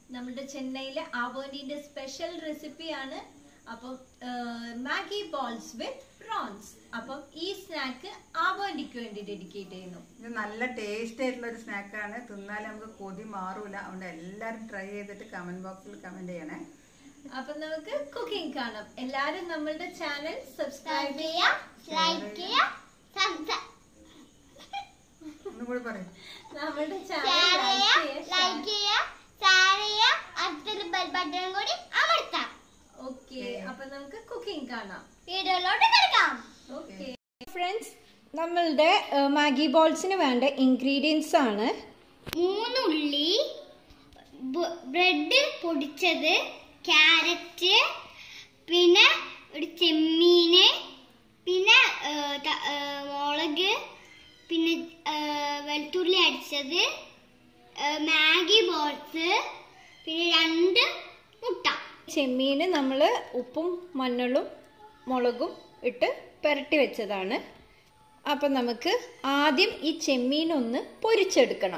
നമ്മുടെ ചെന്നൈയിലെ ആവോനിന്റെ സ്പെഷ്യൽ റെസിപ്പിയാണ് അപ്പം മാഗി ബോൾസ് വിത്ത് പ്രോൺസ് അപ്പം ഈ സ്നാക്ക് ആവോന്റിക്ക് വേണ്ടി ഡെഡിക്കേറ്റ് ചെയ്യുന്നു ഇത് നല്ല ടേസ്റ്റ് ആയിട്ടുള്ള ഒരു സ്നാക്കാണ് തിന്നാൽ നമുക്ക് കൊതി മാറൂല അതുകൊണ്ട് എല്ലാവരും ട്രൈ ചെയ്തിട്ട് കമന്റ് ബോക്സിൽ കമന്റ് ചെയ്യണേ അപ്പം നമുക്ക് കുക്കിംഗ് കാണാം എല്ലാരും നമ്മളുടെ ചാനൽ സബ്സ്ക്രൈബ് സബ്സ്ക്രൈബ് ചെയ്യുക ലൈക്ക് ചെയ്യുക സബ്സ്ക്രൈബ് ഒന്നും കൂടി പറയും നമ്മളുടെ ഷെയർ ചാനൽ ചെയ്യുക ലൈക്ക് ചെയ്യുക ഷെയർ ചെയ്യുക അടുത്തൊരു ബെൽ ബട്ടൺ കൂടി അമർത്താം ഓക്കെ അപ്പൊ നമുക്ക് കുക്കിംഗ് കാണാം വീഡിയോയിലോട്ട് കിടക്കാം ഓക്കെ ഫ്രണ്ട്സ് നമ്മളുടെ മാഗി ബോൾസിന് വേണ്ട ഇൻഗ്രീഡിയൻസ് ആണ് മൂന്ന് ഉള്ളി ബ്രെഡ് പൊടിച്ചത് ക്യാരറ്റ് പിന്നെ ഒരു ചെമ്മീന് പിന്നെ ഏ, ത- ഏ, മുളക് പിന്നെ ഏ, വെളുത്തുള്ളി അടിച്ചത് ഏ, മാഗി ബോൾസ് പിന്നെ രണ്ട് മുട്ട ചെമ്മീന് നമ്മൾ ഉപ്പും മഞ്ഞളും മുളകും ഇട്ട് പുരട്ടി വെച്ചതാണ് അപ്പം നമുക്ക് ആദ്യം ഈ ചെമ്മീനൊന്ന് പൊരിച്ചെടുക്കണം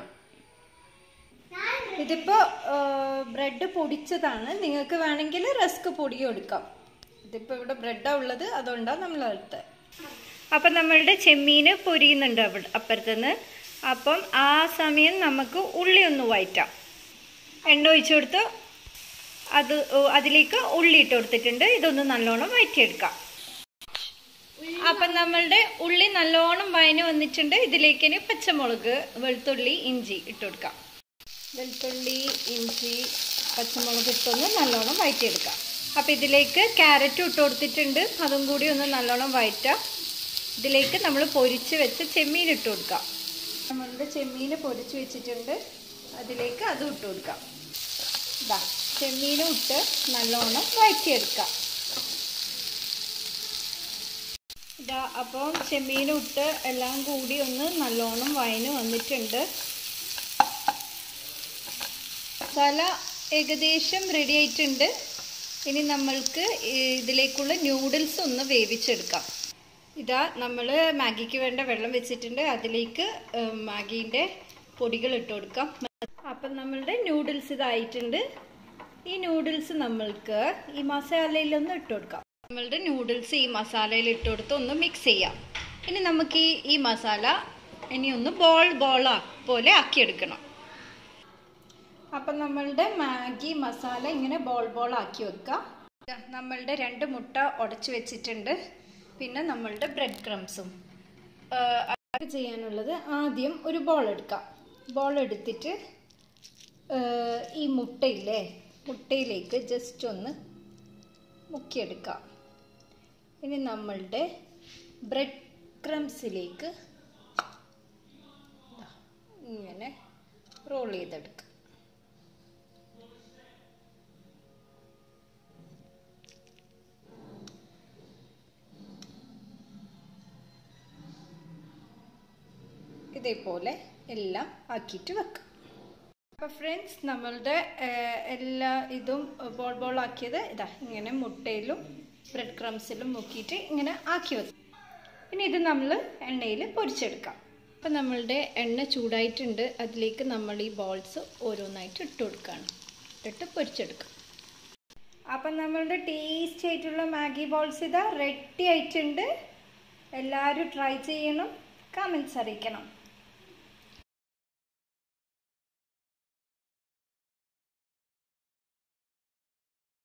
ഇതിപ്പോൾ ബ്രെഡ് പൊടിച്ചതാണ് നിങ്ങൾക്ക് വേണമെങ്കിൽ റസ്ക് പൊടിയും എടുക്കാം ഇതിപ്പോൾ ഇവിടെ ബ്രെഡാണ് ഉള്ളത് അതുകൊണ്ടാണ് നമ്മൾ എടുത്തത് അപ്പം നമ്മളുടെ ചെമ്മീൻ പൊരിയുന്നുണ്ട് അവിടെ അപ്പുറത്തുനിന്ന് അപ്പം ആ സമയം നമുക്ക് ഉള്ളി ഒന്ന് വയറ്റാം എണ്ണ ഒഴിച്ചു കൊടുത്ത് അത് ഓ, അതിലേക്ക് ഉള്ളി ഇട്ട് കൊടുത്തിട്ടുണ്ട് ഇതൊന്ന് നല്ലോണം വയറ്റിയെടുക്കാം അപ്പം നമ്മളുടെ ഉള്ളി നല്ലോണം വയന് വന്നിട്ടുണ്ട് ഇതിലേക്ക് ഇനി പച്ചമുളക് വെളുത്തുള്ളി ഇഞ്ചി ഇട്ട് കൊടുക്കാം വെളുത്തുള്ളി ഇഞ്ചി പച്ചമുളക് ഇട്ടൊന്ന് നല്ലോണം വയറ്റിയെടുക്കാം അപ്പം ഇതിലേക്ക് ക്യാരറ്റ് ഇട്ട് കൊടുത്തിട്ടുണ്ട് അതും കൂടി ഒന്ന് നല്ലോണം വയറ്റാം ഇതിലേക്ക് നമ്മൾ പൊരിച്ച് വെച്ച ചെമ്മീൻ ഇട്ട് കൊടുക്കാം നമ്മളുടെ ചെമ്മീൻ പൊരിച്ച് വെച്ചിട്ടുണ്ട് അതിലേക്ക് അതും ഇട്ട് കൊടുക്കാം ഇതാ ചെമ്മീനും ഇട്ട് നല്ലോണം വഴറ്റിയെടുക്കാം ഇതാ അപ്പോൾ ചെമ്മീനും ഇട്ട് എല്ലാം കൂടി ഒന്ന് നല്ലോണം വയന് വന്നിട്ടുണ്ട് മസാല ഏകദേശം റെഡി ആയിട്ടുണ്ട് ഇനി നമ്മൾക്ക് ഇതിലേക്കുള്ള ന്യൂഡിൽസ് ഒന്ന് വേവിച്ചെടുക്കാം ഇതാ നമ്മൾ മാഗിക്ക് വേണ്ട വെള്ളം വെച്ചിട്ടുണ്ട് അതിലേക്ക് മാഗീൻ്റെ പൊടികൾ ഇട്ട് കൊടുക്കാം അപ്പം നമ്മളുടെ ന്യൂഡിൽസ് ഇതായിട്ടുണ്ട് ഈ ന്യൂഡിൽസ് നമ്മൾക്ക് ഈ മസാലയിലൊന്ന് ഇട്ട് കൊടുക്കാം നമ്മളുടെ ന്യൂഡിൽസ് ഈ മസാലയിൽ ഇട്ട് കൊടുത്ത് ഒന്ന് മിക്സ് ചെയ്യാം ഇനി നമുക്ക് ഈ ഈ മസാല ഇനി ഒന്ന് ബോൾ ബോൾ പോലെ ആക്കിയെടുക്കണം അപ്പം നമ്മളുടെ മാഗി മസാല ഇങ്ങനെ ബോൾ ബോൾ ആക്കി വെക്കാം ദാ നമ്മളുടെ രണ്ട് മുട്ട ഉടച്ചു വെച്ചിട്ടുണ്ട് പിന്നെ നമ്മളുടെ ബ്രെഡ് ക്രംസും അത് ചെയ്യാനുള്ളത് ആദ്യം ഒരു ബോൾ എടുക്കാം ബോൾ എടുത്തിട്ട് ആ, ഈ മുട്ടയില്ലേ മുട്ടയിലേക്ക് ജസ്റ്റ് ഒന്ന് മുക്കിയെടുക്കാം ഇനി നമ്മളുടെ ബ്രെഡ് ക്രംസിലേക്ക് ദാ ഇങ്ങനെ റോൾ ചെയ്തെടുക്കാം ഇതേപോലെ എല്ലാം ആക്കിയിട്ട് വെക്കാം അപ്പോൾ ഫ്രണ്ട്സ് നമ്മളുടെ ഏഹ്, എല്ലാ ഇതും ബോൾ ബോൾ ആക്കിയത് ഇതാ ഇങ്ങനെ മുട്ടയിലും ബ്രെഡ് ക്രംസിലും മുക്കിയിട്ട് ഇങ്ങനെ ആക്കി വെക്കും ഇനി ഇത് നമ്മൾ എണ്ണയിൽ പൊരിച്ചെടുക്കാം അപ്പം നമ്മളുടെ എണ്ണ ചൂടായിട്ടുണ്ട് അതിലേക്ക് നമ്മൾ ഈ ബോൾസ് ഓരോന്നായിട്ട് ഇട്ട് കൊടുക്കുകയാണ് ഇട്ടിട്ട് പൊരിച്ചെടുക്കാം അപ്പം നമ്മളുടെ ടേസ്റ്റി ആയിട്ടുള്ള മാഗി ബോൾസ് ഇതാ റെഡി ആയിട്ടുണ്ട് എല്ലാവരും ട്രൈ ചെയ്യണം കമൻസ് അറിയിക്കണം